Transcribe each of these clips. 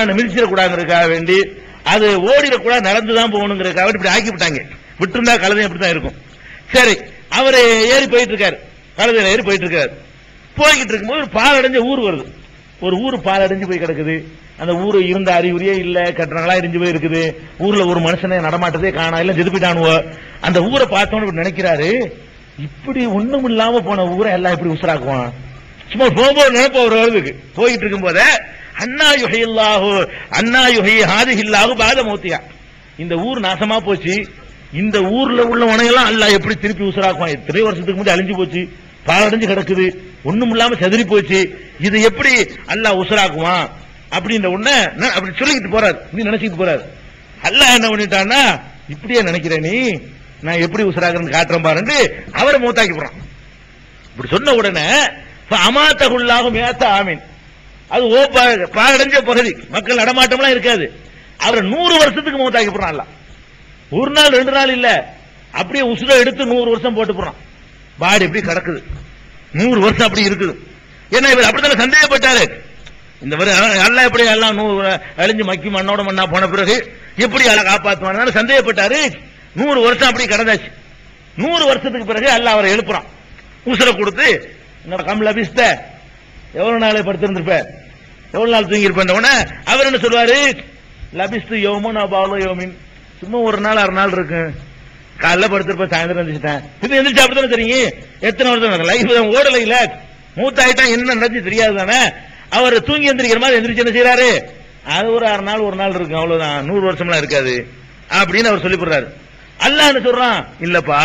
ஊரான மிதிச்சிடக்கூடாதுங்கிறதுக்காக வேண்டி அது ஓடிடக்கூடாது நடந்து தான் போகணுங்கிறதுக்காக வேண்டி இப்படி ஆக்கி விட்டாங்க விட்டுருந்தா கழுதை அப்படி தான் இருக்கும் சரி அவர் ஏறி போயிட்டு இருக்காரு கழுதையில ஏறி போயிட்டு இருக்காரு போய்கிட்டு இருக்கும்போது ஒரு பாலடைஞ்ச ஊர் வருது ஒரு ஊர் பாலடைஞ்சு போய் கிடக்குது அந்த ஊரு இருந்த அறிகுறியே இல்ல கட்டணங்களா எரிஞ்சு போய் இருக்குது ஊர்ல ஒரு மனுஷனை நடமாட்டதே காணா எல்லாம் செது போயிட்டானுவோ அந்த ஊரை பார்த்தோன்னு இப்படி நினைக்கிறாரு இப்படி ஒண்ணும் இல்லாம போன ஊரை எல்லாம் இப்படி உசுராக்குவான் சும்மா போகும்போது நினைப்பு அவர் வருதுக்கு போயிட்டு இருக்கும் போதே அண்ணா யுகையில்லாஹு அண்ணா யுகை ஹாதிஹில்லாஹு பாத மௌத்தியா இந்த ஊர் நாசமா போச்சு இந்த ஊர்ல உள்ள உனையெல்லாம் அல்லாஹ் எப்படி திருப்பி உசுராக்குவான் எத்தனை வருஷத்துக்கு முன்னாடி அழிஞ்சு போச்சு பாலடைஞ்சு கிடக்குது ஒண்ணும் இல்லாம செதறி போச்சு இது எப்படி அல்லாஹ் உசுராக்குவான் அப்படின்ற உடனே நான் அப்படி சொல்லிக்கிட்டு போறாரு நீ நினைச்சிட்டு போறாரு அல்லாஹ் என்ன பண்ணிட்டான்னா இப்படியே நினைக்கிற நீ நான் எப்படி உசுராக்குறேன்னு காட்டுறேன் பாருன்னு அவரை மூத்தாக்கி போறான் இப்படி சொன்ன உடனே அமாத்தகுள்ளாகும் ஏத்த ஆமீன் அது ஓ பா- பாழடைஞ்ச பகுதி மக்கள் நடமாட்டம்லாம் இருக்காது அவரை நூறு வருஷத்துக்கு மூத்தாக்கி போறான் அல்லாஹ். ஒரு நாள் ரெண்டு நாள் இல்ல அப்படியே உசுரை எடுத்து நூறு வருஷம் போட்டு போறான் பாடி எப்படி கிடக்குது நூறு வருஷம் அப்படி இருக்குது ஏன்னா இவர் அப்படித்தானே சந்தேகப்பட்டாரு இந்த வரை எல்லாம் எப்படி எல்லாம் நூறு அழிஞ்சு மக்கி மண்ணோட மண்ணா போன பிறகு எப்படி அதை காப்பாற்றுவாங்க சந்தேகப்பட்டாரு நூறு வருஷம் அப்படி கடந்தாச்சு நூறு வருஷத்துக்கு பிறகு அல்லாஹ் அவரை எழுப்புறான் உசுரை கொடுத்து இந்த கம்ல பிஸ்த எவ்வளவு நாள் படுத்திருந்திருப்ப எவ்வளவு நாள் தூங்கி இருப்பேன் அவர் என்ன சொல்வாரு லபிஸ்து யோமன் அபாலோ யோமின் சும்மா ஒரு நாள் அரை நாள் இருக்கு காலைல படுத்திருப்பேன் சாயந்தரம் எந்திரிச்சிட்டேன் இது எந்திரிச்சு அப்படித்தானே தெரியும் எத்தனை வருஷம் லைஃப் தான் ஓடல இல்ல மூத்தாயிட்டா என்ன நடந்துச்சு தெரியாது தானே அவர் தூங்கி எந்திரிக்கிற மாதிரி எந்திரிச்சு என்ன செய்யறாரு அது ஒரு அரை நாள் ஒரு நாள் இருக்கும் அவ்வளவுதான் நூறு வருஷம்லாம் இருக்காது அப்படின்னு அவர் சொல்லி போடுறாரு அல்லாஹ் என்ன சொல்றான் இல்லப்பா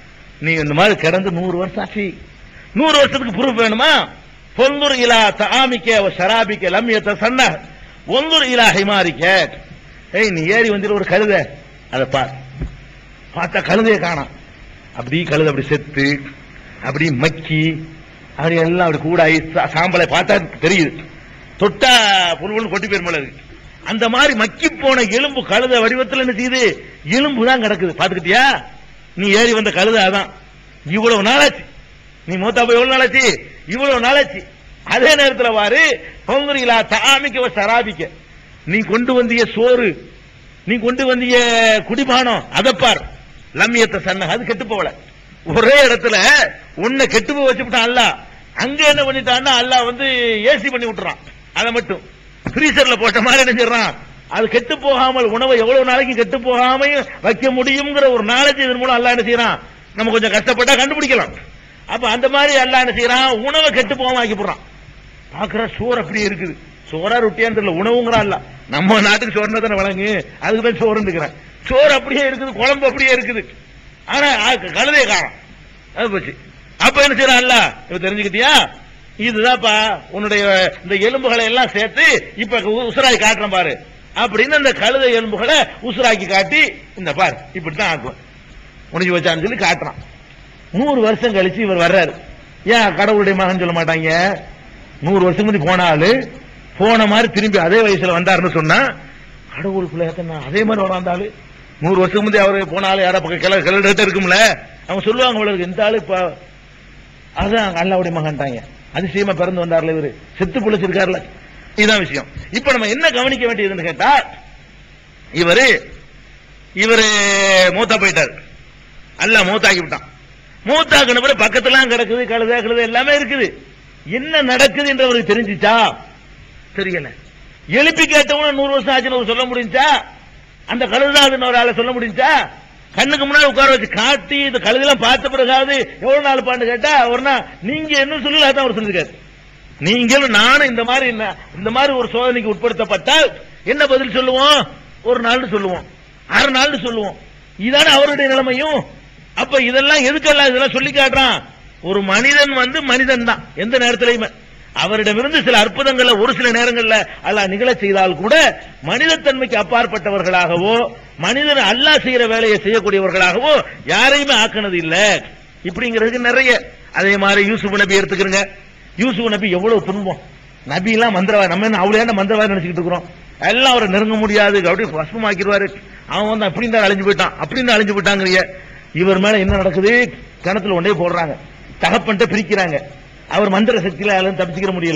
நீ இந்த மாதிரி கிடந்து நூறு வருஷம் ஆச்சு நூறு வருஷத்துக்கு ப்ரூஃப் வேணுமா பொந்துர் இலா தாமிக்க ஷராபிக்க லம்யத்த சன்ன ஒந்துர் இலா ஹிமாரிக்க ஏய் நீ ஏறி வந்துட்டு ஒரு கழுத அதை பார் பார்த்தா கழுதையை காணாம் அப்படி கழுதை அப்படி செத்து அப்படி மக்கி அப்படி எல்லாம் அப்படி கூடாயி சா- சாம்பலை பார்த்தா தெரியுது தொட்டா புல்வல் கொட்டி போயிரும் போல இருக்கு அந்த மாதிரி மக்கி போன எலும்பு கழுத வடிவத்தில் என்ன செய்யுது எலும்பு தான் கிடக்குது பாத்துக்கிட்டியா நீ ஏறி வந்த கழுத அதான் இவ்வளவு நாளாச்சு நீ மூத்தா போய் எவ்வளவு நாளாச்சு இவ்வளவு நாளாச்சு அதே நேரத்துல வாரு பொங்குறீங்களா தாமிக்க சராபிக்க நீ கொண்டு வந்திய சோறு நீ கொண்டு வந்திய குடிபானம் அதை பார் லம்மியத்தை சன்ன அது கெட்டு போகல ஒரே இடத்துல உன்னை கெட்டு போய் வச்சுட்டான் அல்ல அங்க என்ன பண்ணிட்டான்னா அல்லாஹ் வந்து ஏசி பண்ணி விட்டுறான் அதை மட்டும் ஃப்ரீசர்ல போட்ட மாதிரி என்ன செய்றான் அது கெட்டு போகாமல் உணவை எவ்வளவு நாளைக்கு கெட்டு போகாமையும் வைக்க முடியுங்கிற ஒரு நாலேஜ் இதன் மூலம் அல்லாஹ் என்ன செய்யறான் நம்ம கொஞ்சம் கஷ்டப்பட்டா கண்டுபிடிக்கலாம் அப்ப அந்த மாதிரி அல்லாஹ் என்ன செய்யறான் உணவை கெட்டு போகாம ஆக்கி போடுறான் பாக்குற சோறு அப்படியே இருக்குது சோறா ரொட்டியான்னு தெரியல உணவுங்கிறா இல்ல நம்ம நாட்டுக்கு சோறுனா தானே வழங்கு அதுக்கு தான் சோறுன்னு இருக்கிறேன் சோறு அப்படியே இருக்குது குழம்பு அப்படியே இருக்குது ஆனா ஆ- கழுதைய காரம் அது போச்சு அப்ப என்ன செய்யறான் அல்ல இப்ப தெரிஞ்சுக்கிட்டியா இதுதான்ப்பா உன்னுடைய இந்த எலும்புகளை எல்லாம் சேர்த்து இப்ப உ- உசுராக்கி காட்டுறேன் பாரு அப்படின்னு அந்த கழுதை எலும்புகளை உசுராக்கி காட்டி இந்த பாரு இப்படித்தான் ஆக்குவேன் முடிஞ்சு வச்சான்னு சொல்லி காட்டுறான் நூறு வருஷம் கழிச்சு இவர் வர்றாரு ஏன் கடவுளுடைய மகன் சொல்ல மாட்டாங்க நூறு வருஷம் முந்தி போன ஆளு போன மாதிரி திரும்பி அதே வயசுல வந்தாருன்னு சொன்னா கடவுளுக்குள்ள எத்தனை அதே மாதிரி வளர்ந்தாளு நூறு வருஷம் முந்தி அவரு போன ஆளு யாரா பக்கம் கிள கிளட்டு இருக்கும்ல அவங்க சொல்லுவாங்க உங்களுக்கு இந்த ஆளு இப்ப அதான் அல்லாவுடைய மகன்ட்டாங்க அதிசயமா பிறந்து வந்தார்ல இவரு செத்து பிழைச்சிருக்காருல இதுதான் விஷயம் இப்ப நம்ம என்ன கவனிக்க வேண்டியதுன்னு கேட்டா இவரு இவரு மூத்தா போயிட்டாரு அல்ல மூத்தாக்கி விட்டான் மூத்தாக்கின பிறகு பக்கத்துலாம் கிடக்குது கழுத கழுத எல்லாமே இருக்குது என்ன நடக்குது என்று அவருக்கு தெரிஞ்சுச்சா தெரியல எழுப்பி கேட்டவன நூறு வருஷம் ஆச்சுன்னு அவர் சொல்ல முடிஞ்சா அந்த கழுதாதுன்னு ஒரு ஆளை சொல்ல முடிஞ்சா கண்ணுக்கு முன்னாடி உட்கார வச்சு காட்டி இந்த கழுதெல்லாம் பார்த்த பிறகாவது எவ்வளவு நாள் பாண்டு கேட்டா ஒரு நாள் நீங்க என்ன சொல்லல அதான் அவர் சொல்லிருக்காரு நீங்களும் நானும் இந்த மாதிரி என்ன- இந்த மாதிரி ஒரு சோதனைக்கு உட்படுத்தப்பட்டால் என்ன பதில் சொல்லுவோம் ஒரு நாள்னு சொல்லுவோம் அரை நாள்னு சொல்லுவோம் இதான அவருடைய நிலைமையும் அப்ப இதெல்லாம் எதுக்கெல்லாம் இதெல்லாம் சொல்லி காட்டுறான் ஒரு மனிதன் வந்து மனிதன் தான் எந்த நேரத்திலையுமே அவரிடமிருந்து சில அற்புதங்கள்ல ஒரு சில நேரங்கள்ல அல்லாஹ் நிகழச் செய்தால் கூட மனிதத்தன்மைக்கு அப்பாற்பட்டவர்களாகவோ மனிதன் அல்லாஹ் செய்யற வேலையை செய்யக்கூடியவர்களாகவோ யாரையுமே ஆக்கினது இல்ல இப்படிங்கிறதுக்கு நிறைய அதே மாதிரி யூசுப் நபி எடுத்துக்கிறங்க யூசுப் நபி எவ்வளவு துன்பம் நபி எல்லாம் மந்திரவாதி நம்ம என்ன அவ்வளவு என்ன மந்திரவாதி நினைச்சுக்கிட்டு இருக்கிறோம் எல்லாம் அவரை நெருங்க முடியாது அப்படியே பஸ்மமாக்கிடுவாரு அவன் வந்து அப்படி இருந்தா அழிஞ்சு போயிட்டான் அப்படி இருந்தா அழிஞ்சு போயிட்டாங்கறிய இவர் மேல என்ன நடக்குது கிணத்துல ஒன்றே போடுறாங்க தகப்பன்ட்ட பிரிக்கிறாங்க அவர் மந்திர சக்தியில யாரும் தப்பிச்சுக்கிற முடியல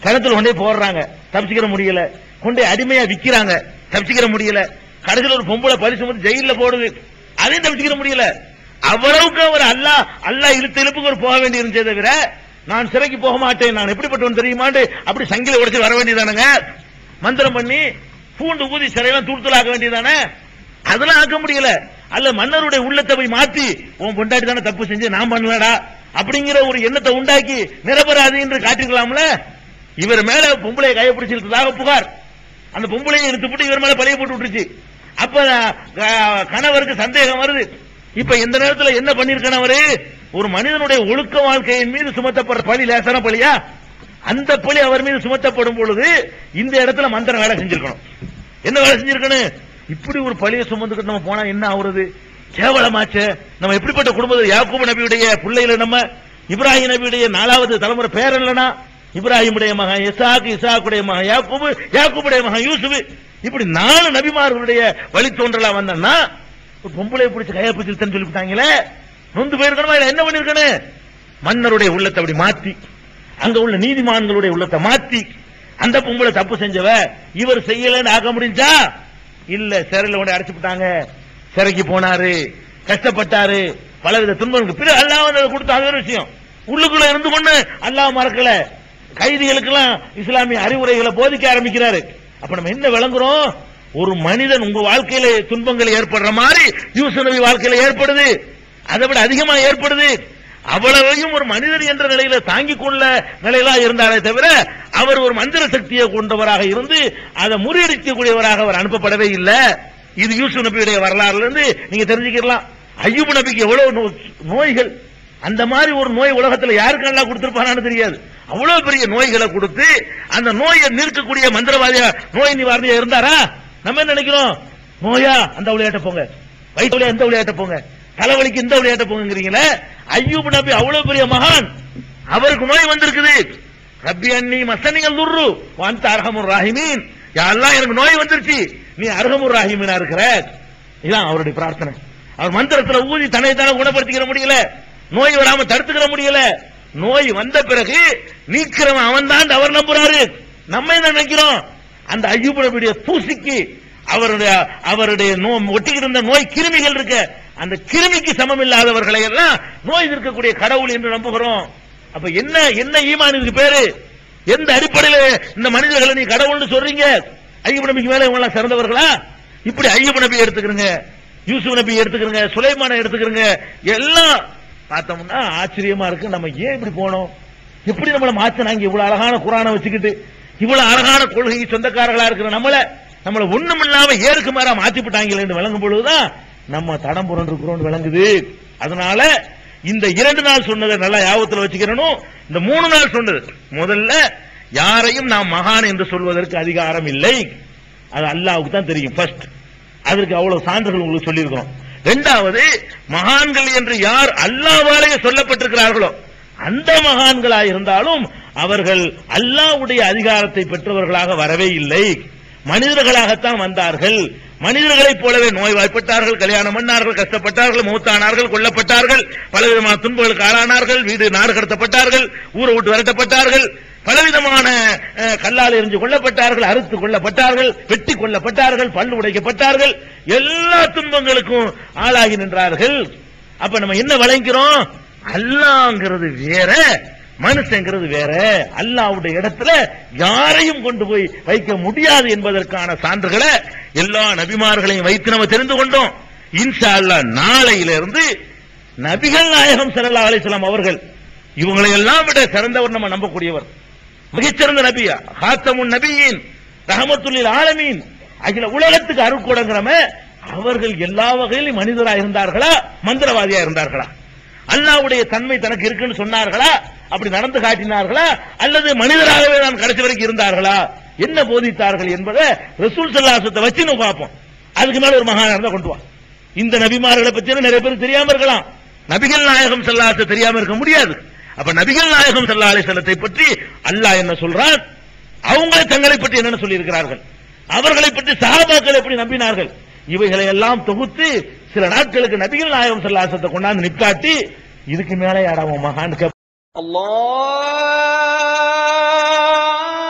கிணத்துல கொண்டே போடுறாங்க தப்பிச்சுக்கிற முடியல கொண்டே அடிமையா விக்கிறாங்க தப்பிச்சுக்கிற முடியல கடைசியில் ஒரு பொம்பளை பரிசு வந்து ஜெயில போடுது அதையும் தப்பிச்சுக்கிற முடியல அவ்வளவுக்கு அவர் அல்லா அல்லா இழுத்து இழுப்புக்கு ஒரு போக வேண்டி இருந்தே தவிர நான் சிறைக்கு போக மாட்டேன் நான் எப்படிப்பட்டவன் தெரியுமாண்டு அப்படி சங்கில உடைச்சு வர வேண்டியதானுங்க மந்திரம் பண்ணி பூண்டு ஊதி சிறையெல்லாம் தூள்தூளாக்க வேண்டியதானே அதெல்லாம் ஆக்க முடியல அல்ல மன்னருடைய உள்ளத்தை போய் மாத்தி உன் பொண்டாட்டி தானே தப்பு செஞ்சு நான் பண்ணலடா அப்படிங்கிற ஒரு எண்ணத்தை உண்டாக்கி நிரபராதி என்று காட்டிருக்கலாம்ல இவர் மேல பொம்பளையை கையை பிடிச்சிருக்கிறதாக புகார் அந்த பொம்பளையை எடுத்துப்பட்டு இவர் மேல பழைய போட்டு விட்டுருச்சு அப்ப அஹ், கணவருக்கு சந்தேகம் வருது இப்ப எந்த நேரத்துல என்ன பண்ணிருக்கான அவரு ஒரு மனிதனுடைய ஒழுக்க வாழ்க்கையின் மீது சுமத்தப்படுற பழி லேசான பழியா அந்த பழி அவர் மீது சுமத்தப்படும் பொழுது இந்த இடத்துல மந்திரம் வேலை செஞ்சிருக்கணும் என்ன வேலை செஞ்சிருக்கணும் இப்படி ஒரு பழியை சுமந்துக்கிட்டு நம்ம போனா என்ன ஆகுறது கேவலமாச்சே நம்ம எப்படிப்பட்ட குடும்பத்தில் யாக்கூப் நபியுடைய பிள்ளைகளை நம்ம இப்ராஹிம் நபியுடைய நாலாவது தலைமுறை பேர் இல்லனா இப்ராஹிமுடைய மகன் இசாக் இசாக்குடைய மகன் யாக்கூபு யாக்கூபுடைய மகன் யூசுப் இப்படி நாலு நபிமார்களுடைய வழித்தோன்றலா வந்தன்னா ஒரு பொம்பளை பிடிச்ச கையை பிடிச்சிருத்தன்னு சொல்லிவிட்டாங்களே நொந்து போயிருக்கணுமா இல்ல என்ன பண்ணிருக்கணும் மன்னருடைய உள்ளத்தை அப்படி மாத்தி அங்க உள்ள நீதிமான்களுடைய உள்ளத்தை மாத்தி அந்த பொம்பளை தப்பு செஞ்சவ இவர் செய்யலன்னு ஆக்க முடிஞ்சா இல்ல சிறையில கொண்டு அடைச்சு விட்டாங்க சிறைக்கு போனாரு கஷ்டப்பட்டாரு பலவித துன்பங்களுக்கு பிறகு அல்லாஹ் வந்து அதை கொடுத்த அது ஒரு விஷயம் உள்ளுக்குள்ள இருந்து கொண்டு அல்லாஹ் மறக்கல கைதிகளுக்கெல்லாம் இஸ்லாமிய அறிவுரைகளை போதிக்க ஆரம்பிக்கிறாரு அப்ப நம்ம என்ன விளங்குறோம் ஒரு மனிதன் உங்க வாழ்க்கையில துன்பங்கள் ஏற்படுற மாதிரி யூசுப் நபி வாழ்க்கையில ஏற்படுது அதை விட அதிகமா ஏற்படுது அவ்வளவையும் ஒரு மனிதன் என்ற நிலையில தாங்கிக் கொள்ள நிலையிலா இருந்தாரே தவிர அவர் ஒரு மந்திர சக்தியை கொண்டவராக இருந்து அதை முறியடிக்கக்கூடியவராக அவர் அனுப்பப்படவே இல்லை இது யூசுப் நபியுடைய வரலாறுல இருந்து நீங்க தெரிஞ்சுக்கலாம் ஐயூப் நபிக்கு எவ்வளவு நோ- நோய்கள் அந்த மாதிரி ஒரு நோய் உலகத்துல யாருக்கு நல்லா கொடுத்திருப்பாரான்னு தெரியாது அவ்வளவு பெரிய நோய்களை கொடுத்து அந்த நோயை நிற்கக்கூடிய மந்திரவாதியா நோய் நிவாரணியா இருந்தாரா நம்ம என்ன நினைக்கிறோம் நோயா அந்த விளையாட்ட போங்க வயிற்று வலியா எந்த விளையாட்ட போங்க தலைவலிக்கு இந்த விளையாட்ட போங்கிறீங்களே ஐயூப் நபி அவ்வளவு பெரிய மகான் அவருக்கு நோய் வந்திருக்குது ரப்பி அன்னி மசனிகள் துர்ரு வாந்த அர்ஹமுர் ராஹிமீன் யாரெல்லாம் எனக்கு நோய் வந்துருச்சு நீ அர்ஹமுர் ராஹிமீனா இருக்கிற இதான் அவருடைய பிரார்த்தனை அவர் மந்திரத்துல ஊதி தன்னை தானே குணப்படுத்திக்கிற முடியல நோய் வராம தடுத்துக்கிற முடியல நோய் வந்த பிறகு நீக்கிறவன் அவன் தான் அவர் நம்புறாரு நம்ம என்ன நினைக்கிறோம் அந்த ஐயூப் நபியுடைய தூசிக்கு அவருடைய அவருடைய நோ ஒட்டிக்கிட்டு இருந்த நோய் கிருமிகள் இருக்க அந்த கிருமிக்கு சமம் இல்லாதவர்களை எல்லாம் நோய் இருக்கக்கூடிய கடவுள் என்று நம்புகிறோம் அப்ப என்ன என்ன ஈமான் இதுக்கு பேரு எந்த அடிப்படையில இந்த மனிதர்களை நீ கடவுள்னு சொல்றீங்க ஐயப்ப நபிக்கு மேல இவங்க எல்லாம் சிறந்தவர்களா இப்படி ஐயப்ப நபி எடுத்துக்கிறங்க யூசுப் நபி எடுத்துக்கிறங்க சுலைமான எடுத்துக்கிறங்க எல்லாம் பார்த்தோம்னா ஆச்சரியமா இருக்கு நம்ம ஏன் இப்படி போனோம் எப்படி நம்மளை மாத்தினாங்க இவ்வளவு அழகான குரானை வச்சுக்கிட்டு இவ்வளவு அழகான கொள்கைக்கு சொந்தக்காரர்களா இருக்கிற நம்மள நம்மள ஒண்ணும் இல்லாம ஏருக்கு மாறா மாத்தி விட்டாங்களேன்னு விளங்கும் பொழுதுதான் நம்ம தடம் புரண்டிருக்கிறோம் விளங்குது அதனால இந்த இரண்டு நாள் சொன்னதை நல்லா யாபத்துல வச்சுக்கிறனும் இந்த மூணு நாள் சொன்னது முதல்ல யாரையும் நாம் மகான் என்று சொல்வதற்கு அதிகாரம் இல்லை அது அல்லாவுக்கு தான் தெரியும் ஃபர்ஸ்ட் அதற்கு அவ்வளவு சான்றுகள் உங்களுக்கு சொல்லியிருக்கிறோம் இரண்டாவது மகான்கள் என்று யார் அல்லாவாலேயே சொல்லப்பட்டிருக்கிறார்களோ அந்த மகான்களாக இருந்தாலும் அவர்கள் அல்லாவுடைய அதிகாரத்தை பெற்றவர்களாக வரவே இல்லை மனிதர்களாகத்தான் வந்தார்கள் மனிதர்களைப் போலவே நோய்வாய்ப்பட்டார்கள் கல்யாணம் பண்ணார்கள் கஷ்டப்பட்டார்கள் மூத்தானார்கள் கொல்லப்பட்டார்கள் பலவிதமான துன்பங்களுக்கு ஆளானார்கள் வீடு நாடு கடத்தப்பட்டார்கள் ஊரை விட்டு விரட்டப்பட்டார்கள் பலவிதமான அஹ், கல்லால் எரிஞ்சு கொல்லப்பட்டார்கள் அறுத்து கொல்லப்பட்டார்கள் வெட்டி கொல்லப்பட்டார்கள் பல்லு உடைக்கப்பட்டார்கள் எல்லா துன்பங்களுக்கும் ஆளாகி நின்றார்கள் அப்ப நம்ம என்ன விளங்கிறோம் அல்லாங்கிறது வேற மனுஷங்கிறது வேற அல்லாவுடைய இடத்துல யாரையும் கொண்டு போய் வைக்க முடியாது என்பதற்கான சான்றுகளை எல்லா நபிமார்களையும் வைத்து நம்ம தெரிந்து கொண்டோம் இன்ஷா அல்லாஹ் நாளையிலிருந்து நபிகள் நாயகம் ஸல்லல்லாஹு அலைஹி வஸல்லம் அவர்கள் இவங்களை எல்லாம் விட சிறந்தவர் நம்ம நம்பக்கூடியவர் மிகச்சிறந்த நபியா ஹாத்தமுன் நபியின் ரஹமத்துல்லில் ஆலமீன் அகில உலகத்துக்கு அருட்கொடங்கிறம அவர்கள் எல்லா வகையிலும் மனிதரா இருந்தார்களா மந்திரவாதியா இருந்தார்களா அல்லாவுடைய தன்மை தனக்கு இருக்குன்னு சொன்னார்களா அப்படி நடந்து காட்டினார்களா அல்லது மனிதராகவே நான் கடைசி வரைக்கும் இருந்தார்களா என்ன போதித்தார்கள் என்பதை ரசூல் சல்லாசத்தை வச்சு நம்ம பார்ப்போம் அதுக்கு மேல ஒரு மகானா இருந்தா கொண்டு வா இந்த நபிமார்களை பத்தி நிறைய பேருக்கு தெரியாம இருக்கலாம் நபிகள் நாயகம் சல்லாசத்தை தெரியாம இருக்க முடியாது அப்ப நபிகள் நாயகம் சல்லா அலிசல்லத்தை பற்றி அல்லாஹ் என்ன சொல்றான் அவங்களே தங்களை பற்றி என்னென்ன சொல்லி இருக்கிறார்கள் அவர்களை பற்றி சஹாபாக்கள் எப்படி நம்பினார்கள் இவைகளை எல்லாம் தொகுத்து சில நாட்களுக்கு நபிகள் நாயகம் சல்லாசத்தை கொண்டாந்து நிப்பாட்டி இதுக்கு மேலே யாராவும் மகான் الله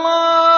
الله